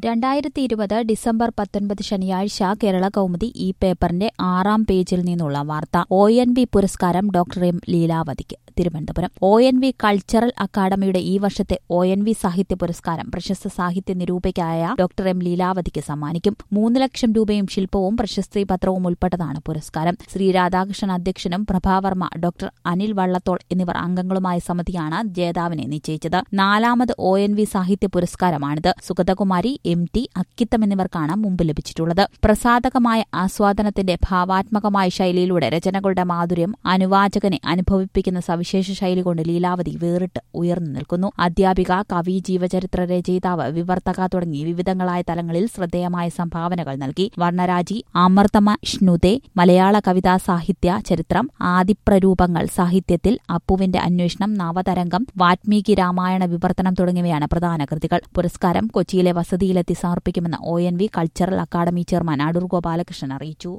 രണ്ടായിരത്തി ഇരുപത് ഡിസംബർ പത്തൊൻപത് ശനിയാഴ്ച കേരള കൗമുദി ഈ പേപ്പറിന്റെ ആറാം പേജിൽ നിന്നുള്ള വാർത്ത ഒ എൻ വി പുരസ്കാരം ഡോക്ടർ എം ലീലാവതിക്ക് Thiruvananthapuram O N V cultural അക്കാദമിയുടെ ഈ വർഷത്തെ ഒ എൻ വി സാഹിത്യ പുരസ്കാരം പ്രശസ്ത സാഹിത്യ നിരൂപകയായ ഡോക്ടർ എം ലീലാവതിക്ക് സമ്മാനിക്കും മൂന്ന് ലക്ഷം രൂപയും ശില്പവും പ്രശസ്തി പത്രവും ഉൾപ്പെട്ടതാണ് പുരസ്കാരം ശ്രീ രാധാകൃഷ്ണൻ അധ്യക്ഷനും പ്രഭാവർമ്മ ഡോക്ടർ അനിൽ വള്ളത്തോൾ എന്നിവർ അംഗങ്ങളുമായ സമിതിയാണ് ജേതാവിനെ നിശ്ചയിച്ചത് നാലാമത് ഒ എൻ വി സാഹിത്യ പുരസ്കാരമാണിത് സുഗതകുമാരി എം ടി അക്കിത്തം എന്നിവർക്കാണ് മുമ്പ് ലഭിച്ചിട്ടുള്ളത് പ്രസാദകമായ ആസ്വാദനത്തിന്റെ ഭാവാത്മകമായ ശൈലിയിലൂടെ രചനകളുടെ മാധുര്യം അനുവാചകനെ അനുഭവിപ്പിക്കുന്ന സവിശേഷ ശൈലി കൊണ്ട് ലീലാവതി വേറിട്ട് ഉയർന്നു നിൽക്കുന്നു അധ്യാപിക കവി ജീവചരിത്ര രചയിതാവ് വിവർത്തക തുടങ്ങി വിവിധങ്ങളായ തലങ്ങളിൽ ശ്രദ്ധേയമായ സംഭാവനകൾ നൽകി വർണ്ണരാജി അമർത്തമ ഇഷ്ണുതെ മലയാള കവിതാ സാഹിത്യ ചരിത്രം ആദിപ്രരൂപങ്ങൾ സാഹിത്യത്തിൽ അപ്പുവിന്റെ അന്വേഷണം നവതരംഗം വാൽമീകി രാമായണ വിവർത്തനം തുടങ്ങിയവയാണ് പ്രധാന കൃതികൾ പുരസ്കാരം കൊച്ചിയിലെ വസതിയിലെത്തി സമർപ്പിക്കുമെന്ന് O N V cultural academy chairman Adoor Gopalakrishnan അറിയിച്ചു